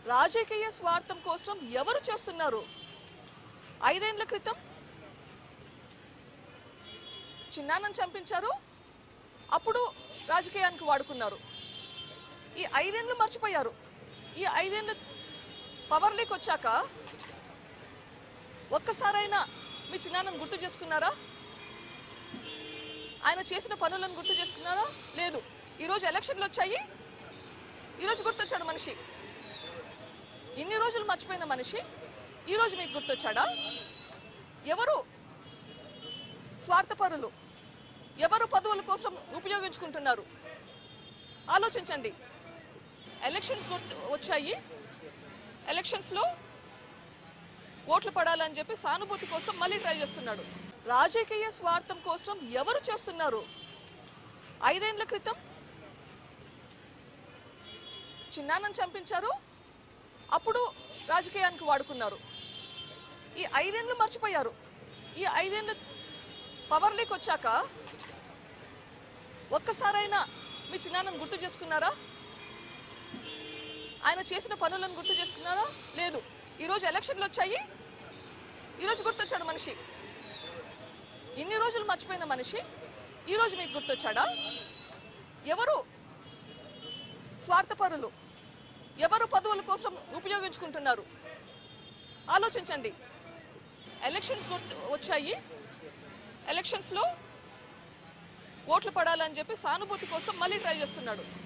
రాజకీయ స్వార్థం కోసం ఎవరు చేస్తున్నారు ఐదేండ్ల క్రితం చిన్నాన్నను చంపించారు అప్పుడు రాజకీయానికి వాడుకున్నారు ఈ ఐదేళ్ళు మర్చిపోయారు ఈ ఐదేళ్ళు పవర్లోకి వచ్చాక ఒక్కసారైనా మీ చిన్నాన్నను గుర్తు చేసుకున్నారా ఆయన చేసిన పనులను గుర్తు చేసుకున్నారా లేదు ఈరోజు ఎలక్షన్లు వచ్చాయి ఈరోజు గుర్తొచ్చాడు మనిషి ఇన్ని రోజులు మర్చిపోయిన మనిషి ఈరోజు మీకు గుర్తొచ్చాడా ఎవరు స్వార్థపరులు ఎవరు పదవుల కోసం ఉపయోగించుకుంటున్నారు ఆలోచించండి ఎలక్షన్స్ గుర్తు వచ్చాయి ఎలక్షన్స్లో ఓట్లు పడాలని చెప్పి సానుభూతి కోసం మళ్ళీ ట్రై చేస్తున్నాడు రాజకీయ స్వార్థం కోసం ఎవరు చేస్తున్నారు ఐదేండ్ల క్రితం చిన్నాన్నను చంపించారు అప్పుడు రాజకీయానికి వాడుకున్నారు ఈ ఐదేళ్ళు మర్చిపోయారు ఈ ఐదేళ్ళు పవర్లోకి వచ్చాక ఒక్కసారైనా మీ చిన్నాన్నను గుర్తు చేసుకున్నారా ఆయన చేసిన పనులను గుర్తు చేసుకున్నారా లేదు ఈరోజు ఎలక్షన్లు వచ్చాయి ఈరోజు గుర్తొచ్చాడు మనిషి ఇన్ని రోజులు మర్చిపోయిన మనిషి ఈరోజు మీకు గుర్తొచ్చాడా ఎవరు స్వార్థపరులు ఎవరు పదవుల కోసం ఉపయోగించుకుంటున్నారు ఆలోచించండి ఎలక్షన్స్ గుర్తు వచ్చాయి ఎలక్షన్స్లో ఓట్లు పడాలని చెప్పి సానుభూతి కోసం మళ్ళీ ట్రై చేస్తున్నాడు